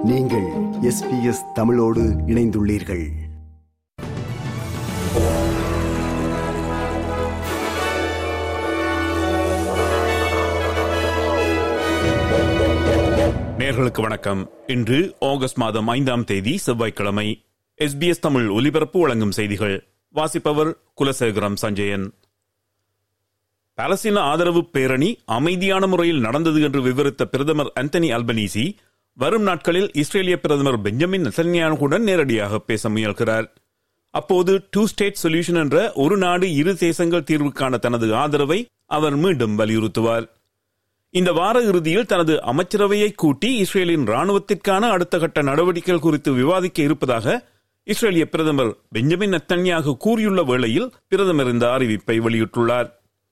நீங்கள் எஸ்பிஎஸ் தமிழோடு இணைந்துள்ளீர்கள் நேர்களுக்கு வணக்கம் இன்று ஆகஸ்ட் மாதம் ஐந்தாம் தேதி செவ்வாய்க்கிழமை எஸ்பிஎஸ் தமிழ் ஒலிபரப்பு வழங்கும் செய்திகள் வாசிப்பவர் குலசேகரம் சஞ்சயன் பாலஸ்தீன ஆதரவு பேரணி அமைதியான முறையில் நடந்தது என்று விவரித்த பிரதமர் அந்தனி அல்பனீசி வரும் நாட்களில் இஸ்ரேலிய பிரதமர் பெஞ்சமின் நெசன்யானுடன் நேரடியாக பேச முயல்கிறார் அப்போது டூ ஸ்டேட் சொல்யூஷன் என்ற ஒரு நாடு இரு தேசங்கள் தீர்வுக்கான தனது ஆதரவை அவர் மீண்டும் வலியுறுத்துவார் இந்த வார இறுதியில் தனது அமைச்சரவையை கூட்டி இஸ்ரேலின் ராணுவத்திற்கான அடுத்த கட்ட நடவடிக்கைகள் குறித்து விவாதிக்க இருப்பதாக இஸ்ரேலிய பிரதமர் பெஞ்சமின் நத்தன்யாக கூறியுள்ள வேளையில் பிரதமர் இந்த அறிவிப்பை வெளியிட்டுள்ளார்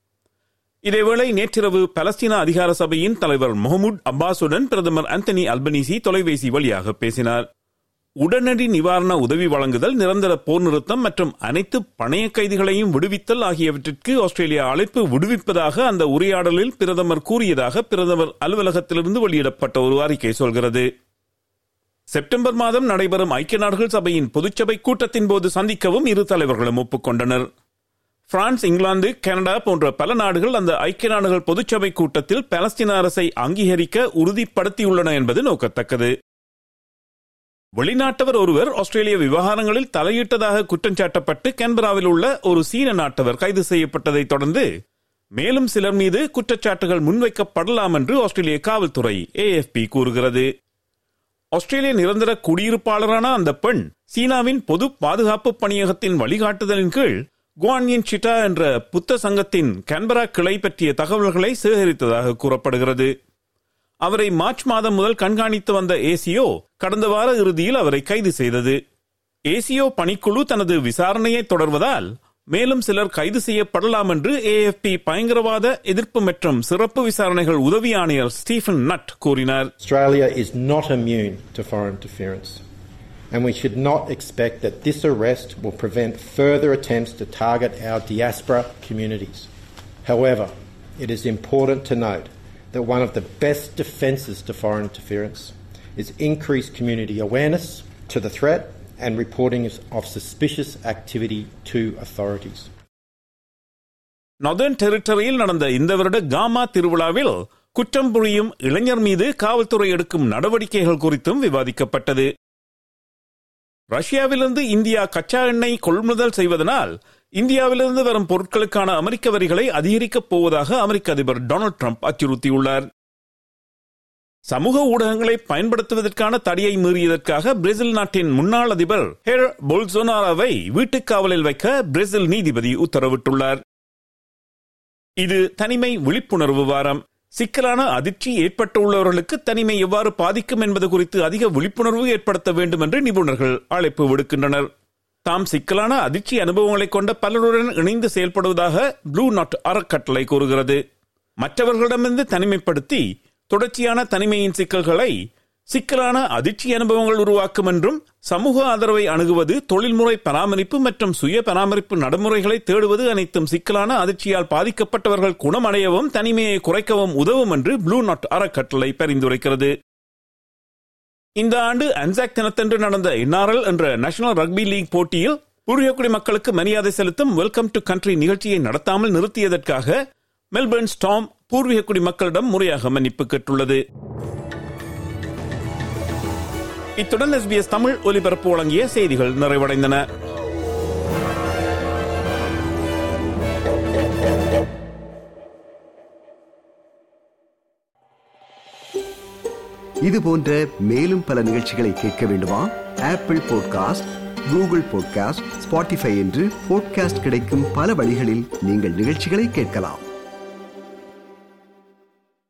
இதேவேளை நேற்றிரவு பலஸ்தீன அதிகார சபையின் தலைவர் முகமது அப்பாஸுடன் பிரதமர் அந்தனி அல்பனீசி தொலைபேசி வழியாக பேசினார் உடனடி நிவாரண உதவி வழங்குதல் நிரந்தர போர் நிறுத்தம் மற்றும் அனைத்து பணைய கைதிகளையும் விடுவித்தல் ஆகியவற்றிற்கு ஆஸ்திரேலியா அழைப்பு விடுவிப்பதாக அந்த உரையாடலில் பிரதமர் கூறியதாக பிரதமர் அலுவலகத்திலிருந்து வெளியிடப்பட்ட ஒரு அறிக்கை சொல்கிறது செப்டம்பர் மாதம் நடைபெறும் ஐக்கிய நாடுகள் சபையின் பொதுச்சபை கூட்டத்தின் போது சந்திக்கவும் இரு தலைவர்களும் ஒப்புக்கொண்டனர் பிரான்ஸ் இங்கிலாந்து கனடா போன்ற பல நாடுகள் அந்த ஐக்கிய நாடுகள் பொதுச்சபை கூட்டத்தில் பலஸ்தீன அரசை அங்கீகரிக்க உறுதிப்படுத்தியுள்ளன என்பது நோக்கத்தக்கது வெளிநாட்டவர் ஒருவர் ஆஸ்திரேலிய விவகாரங்களில் தலையிட்டதாக குற்றம் சாட்டப்பட்டு கேன்பராவில் உள்ள ஒரு சீன நாட்டவர் கைது செய்யப்பட்டதை தொடர்ந்து மேலும் சிலர் மீது குற்றச்சாட்டுகள் முன்வைக்கப்படலாம் என்று ஆஸ்திரேலிய காவல்துறை ஏஎஃப்பி கூறுகிறது ஆஸ்திரேலிய நிரந்தர குடியிருப்பாளரான அந்த பெண் சீனாவின் பொது பாதுகாப்பு பணியகத்தின் வழிகாட்டுதலின் கீழ் குவான்யின் சிட்டா என்ற புத்த சங்கத்தின் கேன்பரா கிளை பற்றிய தகவல்களை சேகரித்ததாக கூறப்படுகிறது அவரை மார்ச் மாதம் முதல் கண்காணித்து வந்த ஏசியோ கடந்த வார இறுதியில் அவரை கைது செய்தது ஏசியோ பணிக்குழு தனது விசாரணையை தொடர்வதால் மேலும் சிலர் கைது செய்யப்படலாம் என்று ஏஎஃப்பி பயங்கரவாத எதிர்ப்பு மற்றும் சிறப்பு விசாரணைகள் உதவி ஆணையர் ஸ்டீஃபன் நட் கூறினார் Australia is not immune to foreign interference, and we should not expect that this arrest will prevent further attempts to target our diaspora communities. However, it is important to note that one of the best defences to foreign interference is increased community awareness to the threat and reporting of suspicious activity to authorities. Northern டெரிட்டரியில் நடந்த இந்த வருட gamma திருவிழாவில் குற்றம் புரியும் இளைஞர் மீது காவல்துறை எடுக்கும் நடவடிக்கைகள் குறித்தும் விவாதிக்கப்பட்டது ரஷ்யாவிலிருந்து இந்தியா கச்சா எண்ணெய் கொள்முதல் செய்வதனால் இந்தியாவிலிருந்து வரும் பொருட்களுக்கான அமெரிக்க வரிகளை அதிகரிக்கப் போவதாக அமெரிக்க அதிபர் டொனால்டு ட்ரம்ப் அச்சுறுத்தியுள்ளார் சமூக ஊடகங்களை பயன்படுத்துவதற்கான தடையை மீறியதற்காக பிரேசில் நாட்டின் முன்னாள் அதிபர் ஹெர் பொல்சோனாராவை வீட்டுக் காவலில் வைக்க பிரேசில் நீதிபதி உத்தரவிட்டுள்ளார் இது தனிமை விழிப்புணர்வு வாரம் சிக்கலான அதிர்ச்சி ஏற்பட்டுள்ளவர்களுக்கு தனிமை எவ்வாறு பாதிக்கும் என்பது குறித்து அதிக விழிப்புணர்வு ஏற்படுத்த வேண்டும் என்று நிபுணர்கள் அழைப்பு விடுக்கின்றனர் தாம் சிக்கலான அதிர்ச்சி அனுபவங்களை கொண்ட பலருடன் இணைந்து செயல்படுவதாக ப்ளூ நாட் அறக்கட்டளை கூறுகிறது மற்றவர்களிடமிருந்து தனிமைப்படுத்தி தொடர்ச்சியான தனிமையின் சிக்கல்களை சிக்கலான அதிர்ச்சி அனுபவங்கள் உருவாக்கும் என்றும் சமூக ஆதரவை அணுகுவது தொழில்முறை பராமரிப்பு மற்றும் சுய பராமரிப்பு நடைமுறைகளை தேடுவது அனைத்தும் சிக்கலான அதிர்ச்சியால் பாதிக்கப்பட்டவர்கள் குணமடையவும் தனிமையை குறைக்கவும் உதவும் என்று ப்ளூ நாட் அறக்கட்டளை பரிந்துரைக்கிறது இந்த ஆண்டு அன்சாக் தினத்தன்று நடந்த என்ஆர்எல் என்ற நேஷனல் ரக்பி லீக் போட்டியில் பூர்வீகக்குடி மக்களுக்கு மரியாதை செலுத்தும் வெல்கம் டு கண்ட்ரி நிகழ்ச்சியை நடத்தாமல் நிறுத்தியதற்காக மெல்பர்ன் ஸ்டாம் பூர்வீகக்குடி மக்களிடம் முறையாக மன்னிப்பு கேட்டுள்ளது இத்துடன் எஸ்பிஎஸ் தமிழ் ஒலிபரப்பு வழங்கிய செய்திகள் நிறைவடைந்தன இது போன்ற மேலும் பல நிகழ்ச்சிகளை கேட்க வேண்டுமா Apple podcast Google podcast Spotify என்று பாட்காஸ்ட் கிடைக்கும் பல வழிகளில் நீங்கள் நிகழ்ச்சிகளை கேட்கலாம்